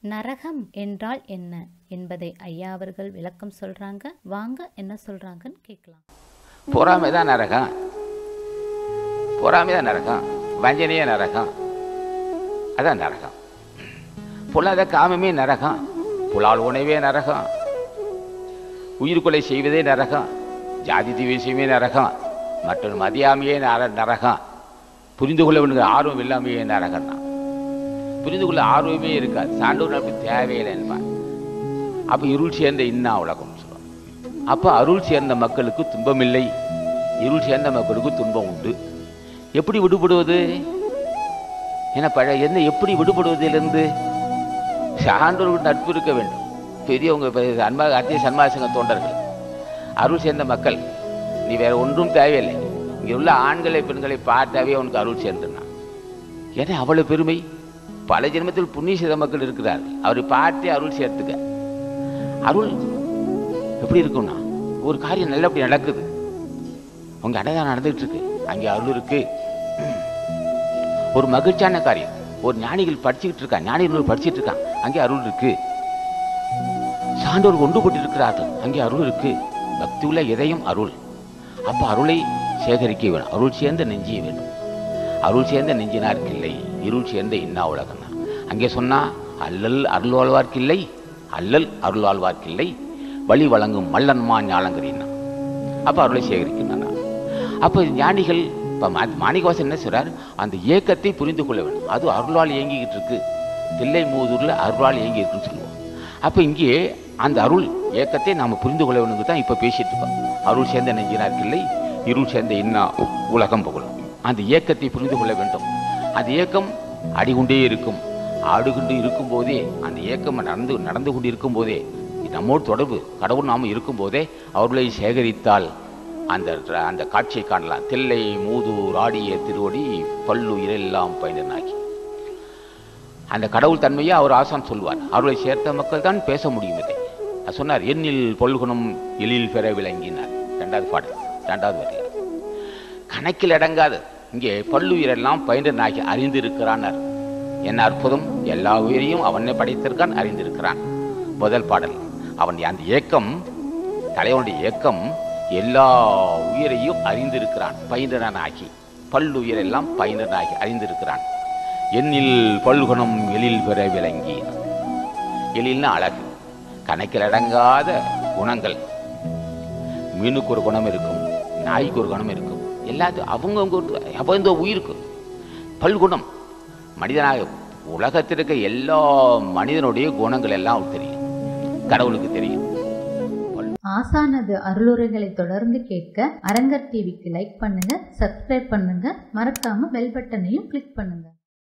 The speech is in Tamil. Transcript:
நரகம் என்றால் என்ன என்பதை ஐயா அவர்கள் விளக்கம் சொல்றாங்க வாங்க என்ன சொல்றாங்கன்னு கேட்கலாம் பொறாமை தான் நரகம் பொறாமை தான் நரகம் வஞ்சனையே நரகம் அதான் நரகம் பொல்லாத காமமே நரகம் புலால் உணவே நரகம் உயிர்கொலை செய்வதே நரகம் ஜாதி திவேசியமே நரகம் மற்றொரு மதியாமையே நர நரகம் புரிந்து கொள்ள வேண்டிய ஆர்வம் இல்லாமையே நரகம் தான் புரிந்து கொள்ள ஆர்வமே இருக்காது சான்றோர் நட்பு தேவையில்லை என்பார் அப்போ இருள் சேர்ந்த இன்னா உலகம் சொல்லுவாங்க அப்போ அருள் சேர்ந்த மக்களுக்கு துன்பமில்லை இருள் சேர்ந்த மக்களுக்கு துன்பம் உண்டு எப்படி விடுபடுவது ஏன்னா பழைய என்ன எப்படி விடுபடுவதிலிருந்து சான்றோர்கள் நட்பு இருக்க வேண்டும் பெரியவங்க பெரிய அன்பா அத்திய சன்மாசங்க தோண்டர்கள் அருள் சேர்ந்த மக்கள் நீ வேற ஒன்றும் தேவையில்லை இங்கே உள்ள ஆண்களை பெண்களை பார்த்தாவே அவனுக்கு அருள் சேர்ந்துனான் ஏன்னா அவ்வளவு பெருமை பல ஜென்மத்தில் புண்ணிய செய்த மக்கள் இருக்கிறார்கள் அவரை பார்த்தே அருள் சேர்த்துக்க அருள் எப்படி இருக்கும்னா ஒரு காரியம் நல்லபடி நடக்குது உங்க அடதான் நடந்துகிட்டு இருக்கு அங்கே அருள் இருக்கு ஒரு மகிழ்ச்சியான காரியம் ஒரு ஞானிகள் படிச்சுக்கிட்டு இருக்கான் ஞானிகள் படிச்சுட்டு இருக்கான் அங்கே அருள் இருக்கு சான்றோர் ஒன்றுபட்டு இருக்கிறார்கள் அங்கே அருள் இருக்கு பக்தி உள்ள இதயம் அருள் அப்ப அருளை சேகரிக்க வேணும் அருள் சேர்ந்த நெஞ்சிய வேண்டும் அருள் சேர்ந்த நெஞ்சினாருக்கு இல்லை இருள் சேர்ந்த இன்னா உலகம் அங்கே சொன்னா அல்லல் அருள்வாழ்வார்க்கில்லை அல்லல் அருள்வாழ்வார்க்கில்லை வழி வழங்கும் மல்லன்மா ஞாலங்கரின்னா அப்ப அருளை சேகரிக்கணும் அப்ப ஞானிகள் இப்ப மா- மாணிக்கவாசன் என்ன சொல்றார் அந்த ஏக்கத்தை புரிந்து கொள்ள வேண்டும் அது அருளால் இயங்கிக்கிட்டு இருக்கு தில்லை மூதூர்ல அருளால் இயங்கி இருக்குன்னு சொல்லுவோம் அப்ப இங்கே அந்த அருள் ஏக்கத்தை நாம புரிந்து கொள்ள வேண்டும் தான் இப்ப பேசிட்டு இருக்கோம் அருள் சேர்ந்த நெஞ்சினார்க்கில்லை இருள் சேர்ந்த இன்னா உ- உலகம் புகழும் அந்த ஏக்கத்தை புரிந்து கொள்ள வேண்டும் அந்த ஏக்கம் அடிகொண்டே இருக்கும் ஆடுகொண்டு இருக்கும் போதே அந்த ஏக்கம் நடந்து நடந்து கொண்டு இருக்கும் போதே நம்மோடு தொடர்பு கடவுள் நாம இருக்கும் போதே அவர்களை சேகரித்தால் அந்த அந்த காட்சியை காணலாம் தில்லை மூதூர் ஆடிய திருவடி பல்லுயிரெல்லாம் பயனாகி அந்த கடவுள் தன்மையை அவர் ஆசான் சொல்வார் அவர்களை சேர்த்த மக்கள் தான் பேச முடியும் இதை அவர் சொன்னார் எண்ணில் பொல்குணம் எழில் பெற விளங்கினார் ரெண்டாவது பாடல் ரெண்டாவது வரையில் கணக்கில் அடங்காது இங்கே பல்லுயிரெல்லாம் பயின்றனாகி அறிந்திருக்கிறான் என்ன அற்புதம் எல்லா உயிரையும் அவனே படைத்திருக்கான் அறிந்திருக்கிறான் முதல் பாடல் அவன் அந்த ஏக்கம் தலைவனுடைய ஏக்கம் எல்லா உயிரையும் அறிந்திருக்கிறான் பயின்றனாகி பல்லுயிரெல்லாம் பயின்றனாகி அறிந்திருக்கிறான் எண்ணில் பல்குணம் எழில் பெற விளங்கி எழில்னா அழகு கணக்கில் அடங்காத குணங்கள் மீனுக்கு ஒரு குணம் இருக்கும் நாய்க்கு ஒரு குணம் இருக்கும் எல்லாத்துக்கும் அவங்கவுங்க அப்போ இந்த உயிருக்கு பல்குணம் மனிதனாக உலகத்தில் இருக்க எல்லா மனிதனுடைய குணங்கள் எல்லாம் அவருக்கு தெரியும் கடவுளுக்கு தெரியும் ஆசானது அருளுரைகளை தொடர்ந்து கேட்க அரங்கர் டிவிக்கு லைக் பண்ணுங்க சப்ஸ்கிரைப் பண்ணுங்க மறக்காம பெல் பட்டனையும் கிளிக் பண்ணுங்க